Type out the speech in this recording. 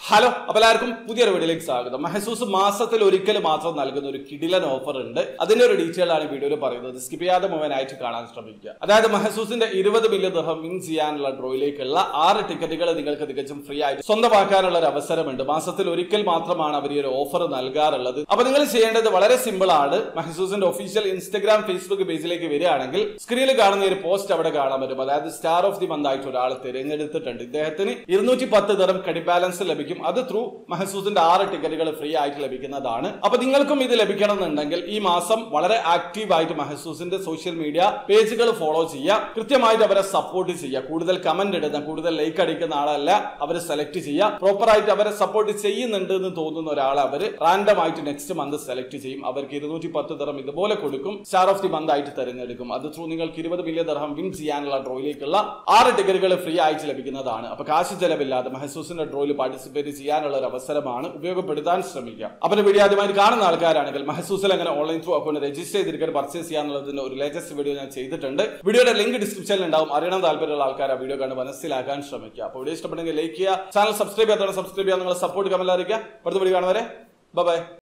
hello അപ്പൊ എല്ലാവർക്കും പുതിയൊരു വീഡിയോയിലേക്ക് സ്വാഗതം മെഹസൂസ് മാസത്തിൽ ഒരിക്കൽ മാത്രം നൽകുന്ന ഒരു കിടിലൻ ഓഫർ ഉണ്ട് അതിന്റെ ഒരു ഡീറ്റെയിൽ ആണ് ഈ വീഡിയോയിൽ പറയുന്നത് സ്കിപ്പ് ചെയ്യാതെ മുഴുവനായിട്ട് കാണാൻ ശ്രമിക്കുക അതായത് മെഹസൂസിന്റെ ഇരുപത് മില്യൺ ദർഹം വിൻ ചെയ്യാനുള്ള ഡ്രോയിലേക്കുള്ള ആറ് ടിക്കറ്റുകൾ നിങ്ങൾക്ക് തികച്ചും ഫ്രീ ആയിട്ട് സ്വന്തമാക്കാനുള്ള ഒരു അവസരമുണ്ട് മാസത്തിൽ ഒരിക്കൽ മാത്രമാണ് അവർ ഈ ഒരു ഓഫർ നൽകാറുള്ളത് അപ്പൊ നിങ്ങൾ ചെയ്യേണ്ടത് വളരെ സിമ്പിൾ ആണ് മെഹസൂസിന്റെ ഒഫീഷ്യൽ ഇൻസ്റ്റഗ്രാം ഫേസ്ബുക്ക് പേജിലേക്ക് വരികയാണെങ്കിൽ സ്ക്രീനിൽ കാണുന്ന ഒരു പോസ്റ്റ് അവിടെ കാണാൻ പറ്റും അതായത് സ്റ്റാർ ഓഫ് ദി മന്ത് ആയിട്ട് ഒരാൾ തിരഞ്ഞെടുത്തിട്ടുണ്ട് ഇദ്ദേഹത്തിന് ഇരുന്നൂറ്റി പത്ത് തരം ക്രെഡിറ്റ് ബാലൻസ് ലഭിക്കും അത് ത്രൂ മഹസൂസിന്റെ ആറ് ടിക്കറ്റുകൾ ഫ്രീ ആയിട്ട് ലഭിക്കുന്നതാണ് അപ്പൊ നിങ്ങൾക്കും ഇത് ലഭിക്കണമെന്നുണ്ടെങ്കിൽ ഈ മാസം വളരെ ആക്റ്റീവ് ആയിട്ട് മഹസൂസിന്റെ സോഷ്യൽ മീഡിയ പേജുകൾ ഫോളോ ചെയ്യുക കൃത്യമായിട്ട് അവരെ സപ്പോർട്ട് ചെയ്യുക കൂടുതൽ കമന്റ് ഇടുന്ന കൂടുതൽ ലൈക്ക് അടിക്കുന്ന ആളല്ല അവരെ സെലക്ട് ചെയ്യുക പ്രോപ്പർ ആയിട്ട് അവരെ സപ്പോർട്ട് ചെയ്യുന്നുണ്ട് എന്ന് തോന്നുന്ന ഒരാളെ അവർ റാൻഡം ആയിട്ട് നെക്സ്റ്റ് മന്ത് സെലക്ട് ചെയ്യും അവർക്ക് ഇരുന്നൂറ്റി പത്ത് തരം ഇതുപോലെ കൊടുക്കും സ്റ്റാർ ഓഫ് ദി മന്ത് ആയിട്ട് തിരഞ്ഞെടുക്കും അത് ത്രൂ നിങ്ങൾക്ക് ഇരുപത് മില്യൺ ദർഹം വിൻ ചെയ്യാനുള്ള ഡ്രോയിലേക്കുള്ള ആറ് ടിക്കറ്റുകൾ ഫ്രീ ആയിട്ട് ലഭിക്കുന്നതാണ് അപ്പൊ കാശ് ചെലവില്ലാതെ മഹസൂസിന്റെ ഡ്രോയിൽ പാർട്ടിസിപ്പേറ്റ് ചെയ്യാനുള്ള ഒരു അവസരമാണ് ഉപയോഗപ്പെടുത്താൻ ശ്രമിക്കുക അപ്പൊ വീഡിയോ ആദ്യമായി കാണുന്ന ആൾക്കാരാണെങ്കിൽ മഹസൂസിൽ അങ്ങനെ ഓൺലൈൻ ത്രൂ അക്കൗണ്ട് രജിസ്റ്റർ ചെയ്തിരിക്കാൻ പർച്ചേസ് ചെയ്യാന്നുള്ളതിന്റെ ഒരു ലേറ്റസ്റ്റ് വീഡിയോ ഞാൻ ചെയ്തിട്ടുണ്ട് വീഡിയോയുടെ ലിങ്ക് ഡിസ്ക്രിപ്ഷനിൽ ഉണ്ടാവും അറിയണം താല്പര്യമുള്ള ആൾക്കാർ ആ വീഡിയോ കണ്ട് മനസ്സിലാക്കാൻ ശ്രമിക്കുക അപ്പോൾ വീഡിയോ ഇഷ്ടപ്പെട്ടെങ്കിൽ ലൈക്ക് ചെയ്യുക ചാനൽ സബ്സ്ക്രൈബ് ചെയ്യാത്തവരെ സബ്സ്ക്രൈബ് ചെയ്യാൻ നിങ്ങളെ സപ്പോർട്ട് കമന്റ് അറിയിക്കുക അടുത്ത വീഡിയോ കാണുന്നവരെ ബൈ